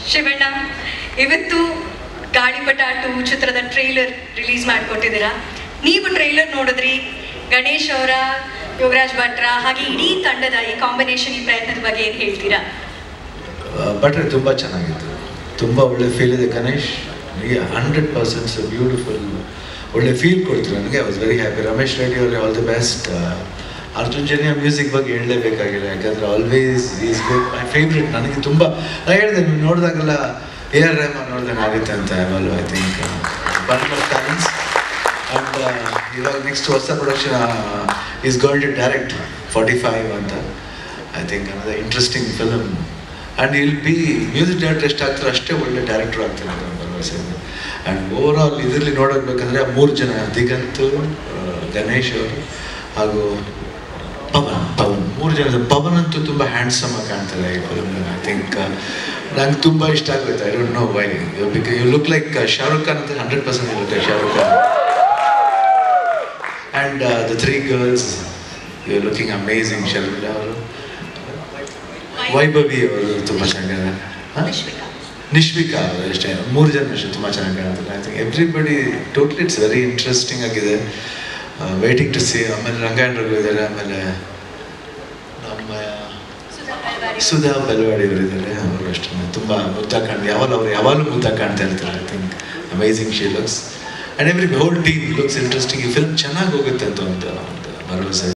ಶಿವಣ್ಣ ಇವತ್ತು ಗಾಳಿಪಟ ಟು ಚಿತ್ರದ ಟ್ರೈಲರ್ ರಿಲೀಸ್ ಮಾಡಿಕೊಟ್ಟಿದ್ದೀರಾ ನೀವು ಟ್ರೈಲರ್ ನೋಡಿದ್ರಿ ಗಣೇಶ್ ಅವರ ಯೋಗರಾಜ್ ಭಟ್ರ ಹಾಗೆ ಇಡೀ ತಂಡದ ಈ ಕಾಂಬಿನೇಷನ್ ಈ ಪ್ರಯತ್ನದ ಬಗ್ಗೆ ಏನು ಹೇಳ್ತೀರಾ ಬಟ್ರೆ ತುಂಬ ಚೆನ್ನಾಗಿತ್ತು ತುಂಬ ಒಳ್ಳೆ ಫೀಲ್ ಇದೆ ಗಣೇಶ್ ನನಗೆ ಹಂಡ್ರೆಡ್ ಪರ್ಸೆಂಟ್ಸ್ ಬ್ಯೂಟಿಫುಲ್ ಒಳ್ಳೆ ಫೀಲ್ ಕೊಡ್ತೀವಿ ನನಗೆ I was very happy Ramesh Reddy ಅವರಿಗೆ all the best Arjun Janya music ಬಗ್ಗೆ ಹೇಳಲೇಬೇಕಾಗಿಲ್ಲ ಯಾಕಂದರೆ always is good my favourite ನನಗೆ ತುಂಬ ನಾನು ಹೇಳಿದೆ ನೀವು ನೋಡಿದಾಗೆಲ್ಲ ಎ ಆರ್ ರೆಹಮಾನ್ ನೋಡ್ದಂಗೆ ಆಗುತ್ತೆ ಅಂತ ಯಾವಾಗಲೂ I think bunch of talents and ಇವಾಗ ನೆಕ್ಸ್ಟ್ ಹೊಸ production is going to direct forty five ಅಂತ ಐ ಥಿಂಕ್ ಅನ್ನೋದು interesting film and will be music director ಎಷ್ಟು ಆಗ್ತಾರೆ ಅಷ್ಟೇ ಒಳ್ಳೆ ಡೈರೆಕ್ಟರ್ ಆಗ್ತಾರೆ ಅಂತ ಭರವಸೆ ಇದೆ ಆ್ಯಂಡ್ ಓವರ್ ಆಲ್ ಇದರಲ್ಲಿ ನೋಡೋದ್ಬೇಕಂದ್ರೆ ಮೂರು ಜನ ದಿಗಂತ್ ಆ, ಗಣೇಶ್ ಅವರು ಹಾಗೂ ಪವನ್ ಪವನ್ ಮೂರು ಜನ ಪವನ್ ಅಂತೂ ತುಂಬ ಹ್ಯಾಂಡ್ಸಮ್ ಆಗಿ ಕಾಣ್ತಾರೆ ಈ ಫಿಲ್ಮ್ ಐ ಥಿಂಕ್ ನಂಗೆ ತುಂಬ ಇಷ್ಟ ಆಗುತ್ತೆ I don't know why because you look like Shahrukh Khan ಅಂತ ಹಂಡ್ರೆಡ್ ಪರ್ಸೆಂಟ್ ಇರುತ್ತೆ Shahrukh Khan and the three girls you looking amazing Sharmila ಅವರು ವೈಭವಿ ಅವರು ತುಂಬ ಚೆನ್ನಾಗಿದ್ದಾರೆ ಹಾಂ ವಿಶ್ವಿಕಾ ನಿಶ್ವಿಕಾ ಅವರು ಅಷ್ಟೇ ಮೂರು ಜನ ಅಷ್ಟೇ ತುಂಬ ಚೆನ್ನಾಗಿ ಕಾಣ್ತಾರೆ I think everybody totally it's very interesting ಆಗಿದೆ ವೇಟಿಂಗ್ ಟು ಸಿ ಆಮೇಲೆ ರಂಗಾಯಣರು ಇದ್ದಾರೆ ಆಮೇಲೆ ನಮ್ಮ ಸುಧಾ ಬೆಳವಾಡಿ. ಸುಧಾ ಬೆಳವಾಡಿ ಅವರು ಇದ್ದಾರೆ ಅವರು ಅಷ್ಟೇ ತುಂಬ ಮುದ್ದ ಕಾಣ್ ಯಾವಾಗ ಅವ್ರು ಯಾವಾಗಲೂ ಮುದ್ದ ಕಾಣ್ತಾ ಇರ್ತಾರೆ I think amazing she looks and every whole team looks interesting ಈ ಫಿಲ್ಮ್ ಚೆನ್ನಾಗಿ ಹೋಗುತ್ತೆ ಅಂತ ಒಂದು ಒಂದು ಭರವಸೆ